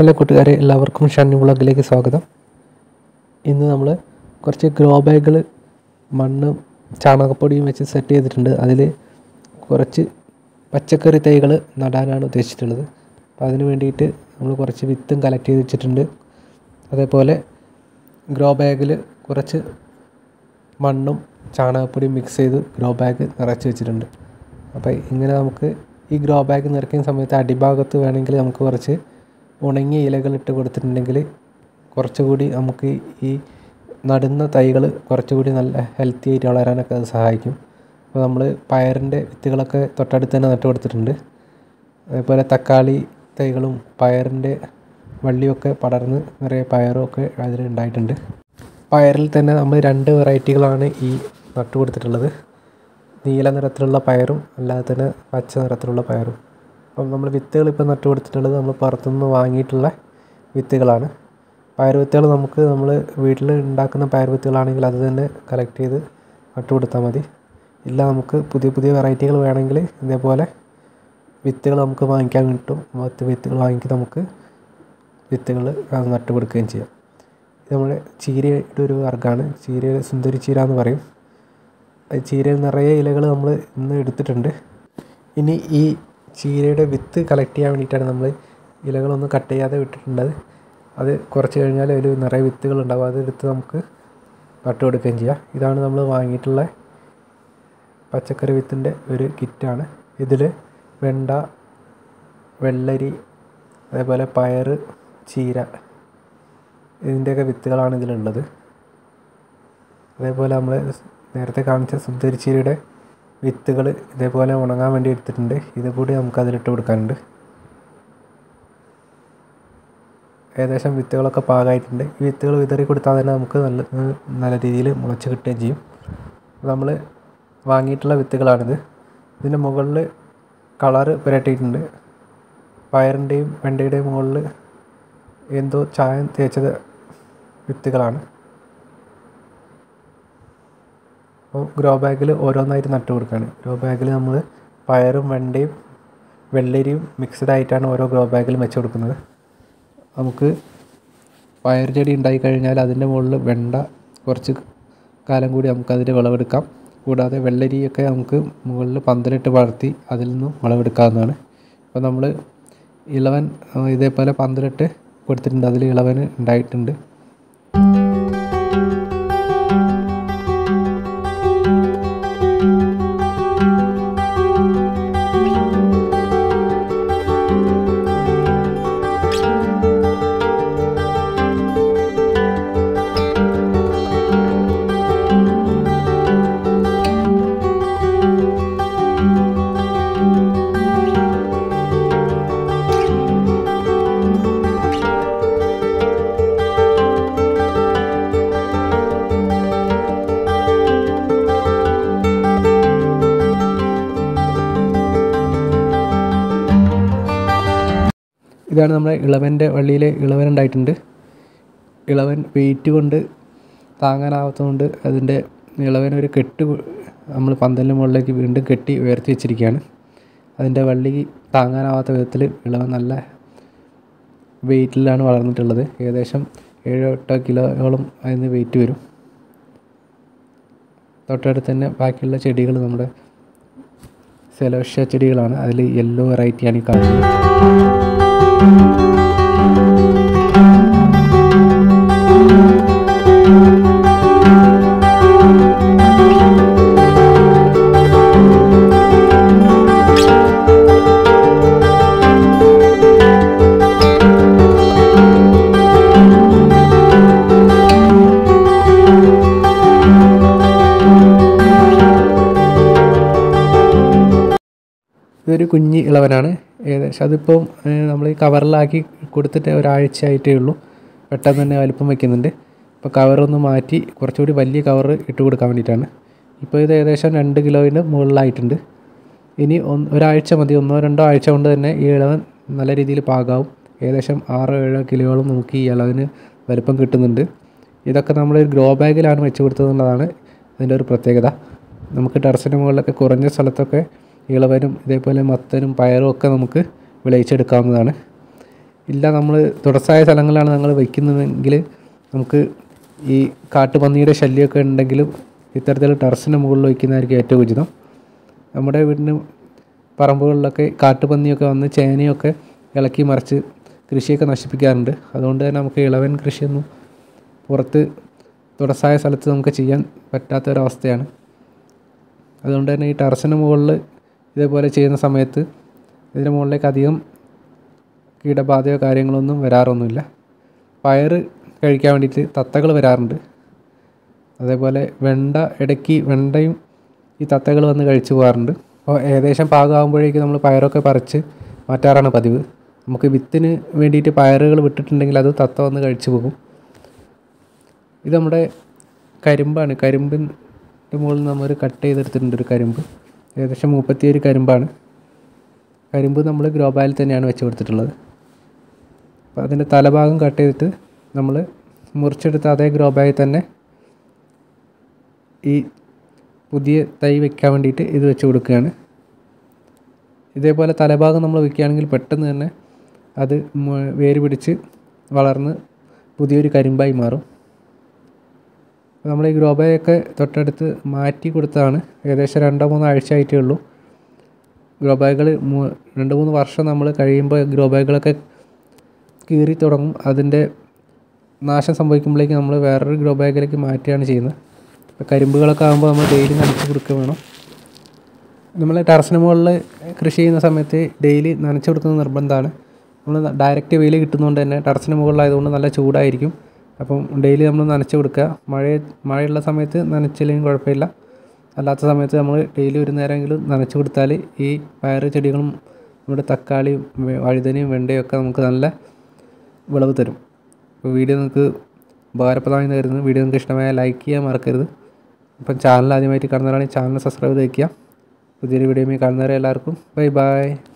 hello കൂട്ടുകാരെ എല്ലാവർക്കും ഷണ്ണി വ്ളോഗിലേക്ക് സ്വാഗതം ഇന്ന് നമ്മൾ കുറച്ച് ഗ്രോ ബാഗുകൾ മണ്ണും ചാണകപ്പൊടിയും വെച്ച് സെറ്റ് ചെയ്തിട്ടുണ്ട് അതിൽ കുറച്ച് പച്ചക്കറി തൈകൾ നടാനാണ് ഉദ്ദേശിച്ചിട്ടുള്ളത് അപ്പോൾ അതിന് വേണ്ടിയിട്ട് നമ്മൾ കുറച്ച് വിത്തും കളക്ട് ചെയ്ത് വെച്ചിട്ടുണ്ട് അതേപോലെ ഗ്രോ ബാഗിൽ കുറച്ച് മണ്ണും ചാണകപ്പൊടിയും മിക്സ് ചെയ്ത് ഗ്രോ ബാഗ് നിറച്ച് വെച്ചിട്ടുണ്ട് അപ്പോൾ ഇങ്ങനെ നമുക്ക് ഈ ഗ്രോ ബാഗ് നിറയ്ക്കുന്ന സമയത്ത് അടിഭാഗത്ത് വേണമെങ്കിൽ നമുക്ക് കുറച്ച് ഉണങ്ങിയ ഇലകൾ ഇട്ട് കൊടുത്തിട്ടുണ്ടെങ്കിൽ കുറച്ചുകൂടി നമുക്ക് ഈ നടുന്ന തൈകൾ കുറച്ചുകൂടി നല്ല ഹെൽത്തി ആയിട്ട് വളരാനൊക്കെ അത് സഹായിക്കും അപ്പോൾ നമ്മൾ പയറിൻ്റെ വിത്തുകളൊക്കെ തൊട്ടടുത്ത് തന്നെ നട്ട് കൊടുത്തിട്ടുണ്ട് അതേപോലെ തക്കാളി തൈകളും പയറിൻ്റെ വള്ളിയൊക്കെ പടർന്ന് നിറയെ പയറും ഒക്കെ അതിൽ ഉണ്ടായിട്ടുണ്ട് പയറിൽ തന്നെ നമ്മൾ രണ്ട് വെറൈറ്റികളാണ് ഈ നട്ടു കൊടുത്തിട്ടുള്ളത് നീല നിറത്തിലുള്ള പയറും അല്ലാതെ തന്നെ പച്ച നിറത്തിലുള്ള പയറും അപ്പം നമ്മൾ വിത്തുകൾ ഇപ്പോൾ നട്ടു കൊടുത്തിട്ടുള്ളത് നമ്മൾ പുറത്തുനിന്ന് വാങ്ങിയിട്ടുള്ള വിത്തുകളാണ് പയർ വിത്തുകൾ നമുക്ക് നമ്മൾ വീട്ടിൽ ഉണ്ടാക്കുന്ന പയർ വിത്തുകളാണെങ്കിൽ അത് തന്നെ കളക്ട് ചെയ്ത് നട്ടു കൊടുത്താൽ മതി ഇല്ല നമുക്ക് പുതിയ പുതിയ വെറൈറ്റികൾ വേണമെങ്കിൽ ഇതേപോലെ വിത്തുകൾ നമുക്ക് വാങ്ങിക്കാൻ കിട്ടും മറ്റ് വിത്തുകൾ വാങ്ങിക്കി നമുക്ക് വിത്തുകൾ അത് നട്ടു കൊടുക്കുകയും ചെയ്യാം ഇത് നമ്മുടെ ചീരയുടെ ഒരു വർഗ്ഗമാണ് ചീര സുന്ദരി ചീര എന്ന് പറയും ചീരയിൽ നിറയെ ഇലകൾ നമ്മൾ ഇന്ന് എടുത്തിട്ടുണ്ട് ഇനി ഈ ചീരയുടെ വിത്ത് കളക്ട് ചെയ്യാൻ വേണ്ടിയിട്ടാണ് നമ്മൾ ഇലകളൊന്നും കട്ട് ചെയ്യാതെ വിട്ടിട്ടുള്ളത് അത് കുറച്ച് കഴിഞ്ഞാൽ അതിൽ നിറയെ വിത്തുകൾ ഉണ്ടാവും അത് എടുത്ത് നമുക്ക് നട്ടു കൊടുക്കുകയും ചെയ്യാം ഇതാണ് നമ്മൾ വാങ്ങിയിട്ടുള്ള പച്ചക്കറി വിത്തിൻ്റെ ഒരു കിറ്റാണ് ഇതിൽ വെണ്ട വെള്ളരി അതേപോലെ പയർ ചീര ഇതിൻ്റെയൊക്കെ വിത്തുകളാണ് ഇതിലുള്ളത് അതേപോലെ നമ്മൾ നേരത്തെ കാണിച്ച സുന്ദരിച്ചീരയുടെ വിത്തുകൾ ഇതേപോലെ ഉണങ്ങാൻ വേണ്ടി എടുത്തിട്ടുണ്ട് ഇത് കൂടി നമുക്ക് അതിലിട്ട് കൊടുക്കാനുണ്ട് ഏകദേശം വിത്തുകളൊക്കെ പാകമായിട്ടുണ്ട് ഈ വിത്തുകൾ വിതറി കൊടുത്താൽ തന്നെ നമുക്ക് നല്ല നല്ല രീതിയിൽ മുളച്ച് കിട്ടുകയും ചെയ്യും നമ്മൾ വാങ്ങിയിട്ടുള്ള വിത്തുകളാണിത് ഇതിൻ്റെ മുകളിൽ കളറ് പുരട്ടിയിട്ടുണ്ട് പയറിൻ്റെയും വെണ്ടയുടെയും മുകളിൽ എന്തോ ചായം തേച്ചത് വിത്തുകളാണ് അപ്പോൾ ഗ്രോ ബാഗിൽ ഓരോന്നായിട്ട് നട്ടു കൊടുക്കുകയാണ് ഗ്രോ ബാഗിൽ നമ്മൾ പയറും വെണ്ടയും വെള്ളരിയും മിക്സഡ് ആയിട്ടാണ് ഓരോ ഗ്രോ ബാഗിലും വെച്ച് കൊടുക്കുന്നത് നമുക്ക് പയർ ചെടി ഉണ്ടായി കഴിഞ്ഞാൽ അതിൻ്റെ മുകളിൽ വെണ്ട കുറച്ച് കാലം കൂടി നമുക്ക് അതിൽ വിളവെടുക്കാം കൂടാതെ വെള്ളരിയൊക്കെ നമുക്ക് മുകളിൽ പന്തലിട്ട് വളർത്തി അതിൽ നിന്നും വിളവെടുക്കാവുന്നതാണ് അപ്പോൾ നമ്മൾ ഇളവൻ ഇതേപോലെ പന്തലിട്ട് കൊടുത്തിട്ടുണ്ട് അതിൽ ഇളവന് ഉണ്ടായിട്ടുണ്ട് ഇതാണ് നമ്മുടെ ഇളവൻ്റെ വള്ളിയിൽ ഇളവൻ ഉണ്ടായിട്ടുണ്ട് ഇളവൻ വെയിറ്റ് കൊണ്ട് താങ്ങാനാവാത്തതുകൊണ്ട് അതിൻ്റെ ഇളവൻ ഒരു കെട്ട് നമ്മൾ പന്തലിന് മുകളിലേക്ക് വീണ്ടും കെട്ടി ഉയർത്തി വെച്ചിരിക്കുകയാണ് അതിൻ്റെ വള്ളി താങ്ങാനാവാത്ത വിധത്തിൽ ഇളവൻ നല്ല വെയിറ്റിലാണ് വളർന്നിട്ടുള്ളത് ഏകദേശം ഏഴോ എട്ടോ കിലോയോളം അതിന് വെയിറ്റ് വരും തൊട്ടടുത്ത് തന്നെ ബാക്കിയുള്ള ചെടികൾ നമ്മുടെ സെലോഷ്യ ചെടികളാണ് അതിൽ യെല്ലോ വെറൈറ്റിയാണ് ഈ കാണുന്നത് ഇതൊരു കുഞ്ഞ് ഇളവനാണ് ഏകദേശം അതിപ്പോൾ നമ്മൾ ഈ കവറിലാക്കി കൊടുത്തിട്ട് ഒരാഴ്ച ആയിട്ടേ ഉള്ളൂ പെട്ടെന്ന് തന്നെ വലിപ്പം വയ്ക്കുന്നുണ്ട് അപ്പോൾ കവറൊന്ന് മാറ്റി കുറച്ചുകൂടി വലിയ കവർ ഇട്ട് കൊടുക്കാൻ വേണ്ടിയിട്ടാണ് ഇപ്പോൾ ഇത് ഏകദേശം രണ്ട് കിലോയിന് മുകളിലായിട്ടുണ്ട് ഇനി ഒന്ന് ഒരാഴ്ച മതി ഒന്നോ രണ്ടോ ആഴ്ച കൊണ്ട് തന്നെ ഈ ഇളവൻ നല്ല രീതിയിൽ പാകാവും ഏകദേശം ആറോ ഏഴോ കിലോയോളം നമുക്ക് ഈ ഇളവിന് വലിപ്പം കിട്ടുന്നുണ്ട് ഇതൊക്കെ നമ്മൾ ഗ്രോ ബാഗിലാണ് വെച്ച് കൊടുത്തതെന്നുള്ളതാണ് അതിൻ്റെ ഒരു പ്രത്യേകത നമുക്ക് ടെറസിൻ്റെ മുകളിലൊക്കെ കുറഞ്ഞ സ്ഥലത്തൊക്കെ ഇളവനും ഇതേപോലെ മത്തനും പയറും ഒക്കെ നമുക്ക് വിളയിച്ചെടുക്കാവുന്നതാണ് ഇല്ല നമ്മൾ തുടർച്ചയായ സ്ഥലങ്ങളിലാണ് നമ്മൾ വയ്ക്കുന്നതെങ്കിൽ നമുക്ക് ഈ കാട്ടുപന്നിയുടെ ശല്യമൊക്കെ ഉണ്ടെങ്കിലും ഇത്തരത്തിൽ ടെറസിൻ്റെ മുകളിൽ വയ്ക്കുന്നതായിരിക്കും ഏറ്റവും ഉചിതം നമ്മുടെ വീടിന് പറമ്പുകളിലൊക്കെ കാട്ടുപന്നിയൊക്കെ വന്ന് ചേനയൊക്കെ ഇളക്കി മറിച്ച് കൃഷിയൊക്കെ നശിപ്പിക്കാറുണ്ട് അതുകൊണ്ട് തന്നെ നമുക്ക് ഇളവൻ കൃഷിയൊന്നും പുറത്ത് തുടർച്ചയായ സ്ഥലത്ത് നമുക്ക് ചെയ്യാൻ പറ്റാത്തൊരവസ്ഥയാണ് അതുകൊണ്ട് തന്നെ ഈ ടെറസിന് മുകളിൽ ഇതേപോലെ ചെയ്യുന്ന സമയത്ത് ഇതിന് മുകളിലേക്ക് അധികം കീടബാധയോ കാര്യങ്ങളൊന്നും വരാറൊന്നുമില്ല പയർ കഴിക്കാൻ വേണ്ടിയിട്ട് തത്തകൾ വരാറുണ്ട് അതേപോലെ വെണ്ട ഇടയ്ക്ക് വെണ്ടയും ഈ തത്തകൾ വന്ന് കഴിച്ചു പോകാറുണ്ട് അപ്പോൾ ഏകദേശം പാകമാകുമ്പോഴേക്ക് നമ്മൾ പയറൊക്കെ പറിച്ച് മാറ്റാറാണ് പതിവ് നമുക്ക് വിത്തിന് വേണ്ടിയിട്ട് പയറുകൾ വിട്ടിട്ടുണ്ടെങ്കിൽ അത് തത്ത വന്ന് കഴിച്ചു പോകും ഇത് നമ്മുടെ കരിമ്പാണ് കരിമ്പിൻ്റെ മുകളിൽ നമ്മൾ കട്ട് ചെയ്തെടുത്തിട്ടുണ്ട് ഒരു കരിമ്പ് ഏകദേശം മുപ്പത്തിയേഴ് കരിമ്പാണ് കരിമ്പ് നമ്മൾ ഗ്രോ ബാഗിൽ തന്നെയാണ് വെച്ച് കൊടുത്തിട്ടുള്ളത് അപ്പോൾ അതിൻ്റെ തലഭാഗം കട്ട് ചെയ്തിട്ട് നമ്മൾ മുറിച്ചെടുത്ത അതേ ഗ്രോ ബാഗിൽ തന്നെ ഈ പുതിയ തൈ വെക്കാൻ വേണ്ടിയിട്ട് ഇത് വെച്ച് കൊടുക്കുകയാണ് ഇതേപോലെ തലഭാഗം നമ്മൾ വെക്കുകയാണെങ്കിൽ പെട്ടെന്ന് തന്നെ അത് മ- വേര് പിടിച്ച് വളർന്ന് പുതിയൊരു കരിമ്പായി മാറും നമ്മൾ ഈ ഗ്രോ ബാഗൊക്കെ തൊട്ടടുത്ത് മാറ്റി കൊടുത്തതാണ് ഏകദേശം രണ്ടോ മൂന്നോ ആഴ്ച ആയിട്ടേ ഉള്ളൂ ഗ്രോ ബാഗുകൾ രണ്ട് മൂന്ന് വർഷം നമ്മൾ കഴിയുമ്പോൾ ഗ്രോ ബാഗുകളൊക്കെ കീറി തുടങ്ങും അതിൻ്റെ നാശം സംഭവിക്കുമ്പോഴേക്ക് നമ്മൾ വേറൊരു ഗ്രോ ബാഗിലേക്ക് മാറ്റുകയാണ് ചെയ്യുന്നത് ഇപ്പോൾ കരിമ്പുകളൊക്കെ ആകുമ്പോൾ നമ്മൾ ഡെയിലി നനച്ച് കൊടുക്കുക വേണം നമ്മൾ ടെറസിന് മുകളിൽ കൃഷി ചെയ്യുന്ന സമയത്ത് ഡെയിലി നനച്ച് കൊടുക്കുന്നത് നിർബന്ധമാണ് നമ്മൾ ഡയറക്റ്റ് വെയിൽ കിട്ടുന്നതുകൊണ്ട് തന്നെ ടെറസിന് മുകളിലായതുകൊണ്ട് നല്ല ചൂടായിരിക്കും അപ്പം ഡെയിലി നമ്മൾ നനച്ച് കൊടുക്കുക മഴ മഴയുള്ള സമയത്ത് നനച്ചില്ലെങ്കിൽ കുഴപ്പമില്ല അല്ലാത്ത സമയത്ത് നമ്മൾ ഡെയിലി ഒരു നേരമെങ്കിലും നനച്ച് കൊടുത്താൽ ഈ പയറ് ചെടികളും നമ്മുടെ തക്കാളിയും വെ- വഴുതനയും വെണ്ടയും ഒക്കെ നമുക്ക് നല്ല വിളവ് തരും അപ്പോൾ വീഡിയോ നിങ്ങൾക്ക് ഉപകാരപ്രദമായി കരുതുന്നു വീഡിയോ നിങ്ങൾക്ക് ഇഷ്ടമായ ലൈക്ക് ചെയ്യാൻ മറക്കരുത് അപ്പം ചാനൽ ആദ്യമായിട്ട് കാണുന്നവരാണെങ്കിൽ ചാനൽ സബ്സ്ക്രൈബ് ചെയ്ത് വയ്ക്കുക പുതിയൊരു വീഡിയോയുമായി കാണുന്നവരെ എല്ലാവർക്കും ബൈ ബൈ